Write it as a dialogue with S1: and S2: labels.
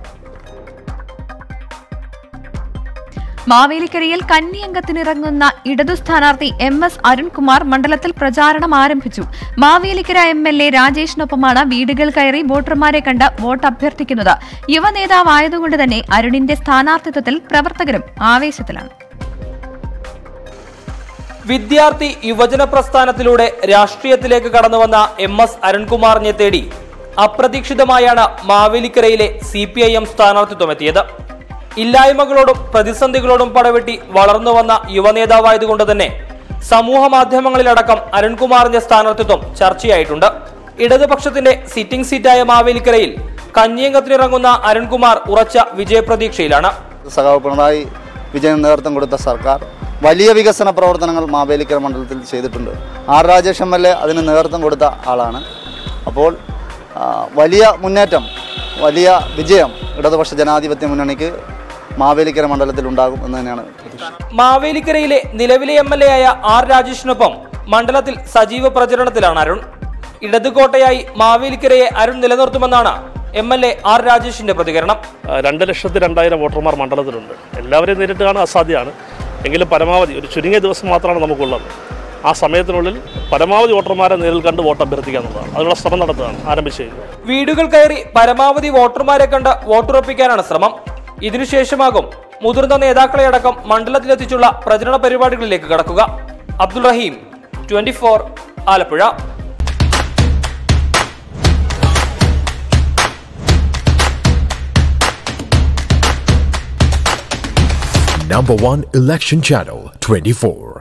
S1: മാവേലിക്കരയിൽ കന്നിയംഗത്തിനിറങ്ങുന്ന ഇടതു സ്ഥാനാർത്ഥി എം എസ് അരുൺകുമാർ മണ്ഡലത്തിൽ പ്രചാരണം ആരംഭിച്ചു മാവേലിക്കര എം എൽ എ രാജേഷിനൊപ്പമാണ് വീടുകൾ കയറി വോട്ടർമാരെ കണ്ട് വോട്ട് അഭ്യർത്ഥിക്കുന്നത് യുവനേതാവായതുകൊണ്ട് തന്നെ അരുണിന്റെ സ്ഥാനാർത്ഥിത്വത്തിൽ പ്രവർത്തകരും ആവേശത്തിലാണ്
S2: വിദ്യാർത്ഥി യുവജന പ്രസ്ഥാനത്തിലൂടെ രാഷ്ട്രീയത്തിലേക്ക് കടന്നുവന്ന എം എസ് അരുൺകുമാറിനെ തേടി അപ്രതീക്ഷിതമായാണ് മാവേലിക്കരയിലെ സി പി ഐ എം സ്ഥാനാർത്ഥിത്വമെത്തിയത് ഇല്ലായ്മകളോടും പ്രതിസന്ധികളോടും പടവെട്ടി വളർന്നു വന്ന യുവനേതാവായതുകൊണ്ട് തന്നെ സമൂഹ മാധ്യമങ്ങളിലടക്കം അരുൺകുമാറിന്റെ സ്ഥാനാർത്ഥിത്വം ചർച്ചയായിട്ടുണ്ട് ഇടതുപക്ഷത്തിന്റെ സിറ്റിംഗ് സീറ്റായ മാവേലിക്കരയിൽ കഞ്ഞിയങ്കത്തിനിറങ്ങുന്ന അരുൺകുമാർ ഉറച്ച വിജയപ്രതീക്ഷയിലാണ്
S3: സഖാവ് പിണറായി വിജയൻ നേതൃത്വം കൊടുത്ത സർക്കാർ വലിയ വികസന പ്രവർത്തനങ്ങൾ മാവേലിക്കര മണ്ഡലത്തിൽ ചെയ്തിട്ടുണ്ട് R Rajesh M L A അതിന് നേതൃത്വം കൊടുത്ത ആളാണ് അപ്പോൾ ആ, വലിയ മുന്നേറ്റം വലിയ വിജയം ഇടതുപക്ഷ ജനാധിപത്യ മുന്നണിക്ക് മാവേലിക്കര മണ്ഡലത്തിൽ ഉണ്ടാകും എന്ന് തന്നെയാണ് പ്രതീക്ഷ
S2: മാവേലിക്കരയിലെ നിലവിലെ എം എൽ എ ആയ ആർ രാജേഷിനൊപ്പം മണ്ഡലത്തിൽ സജീവ പ്രചരണത്തിലാണ് അരുൺ ഇടതുകോട്ടയായി മാവേലിക്കരയെ അരുൺ നിലനിർത്തുമെന്നാണ് എം എൽ എ ആർ രാജേഷിന്റെ പ്രതികരണം
S4: ആ, രണ്ട് ലക്ഷത്തി രണ്ടായിരം വോട്ടർമാർ മണ്ഡലത്തിലുണ്ട് എല്ലാവരെയും നേരിട്ട് കാണാൻ അസാധ്യമാണ് എങ്കിലും പരമാവധി ഒരു ചുരുങ്ങിയ ദിവസം മാത്രമാണ് നമുക്കുള്ളത് ആ സമയത്തിനുള്ളിൽ പരമാവധി വോട്ടർമാരെ നേരിൽ കണ്ട് വോട്ട് അഭ്യർത്ഥിക്കുക എന്നുള്ളതാണ് അതിനുള്ള ശ്രമം നടത്തുകയാണ് ആരംഭിച്ചിരിക്കുന്നത്
S2: വീടുകൾ കയറി പരമാവധി വോട്ടർമാരെ കണ്ട് വോട്ടുറപ്പിക്കാനാണ് ശ്രമം ഇതിനുശേഷമാകും മുതിർന്ന നേതാക്കളെ അടക്കം മണ്ഡലത്തിലെത്തിച്ചുള്ള പ്രചരണ പരിപാടികളിലേക്ക് കടക്കുക Abdul Rahim twenty Alappuzha
S5: Number one election channel 24.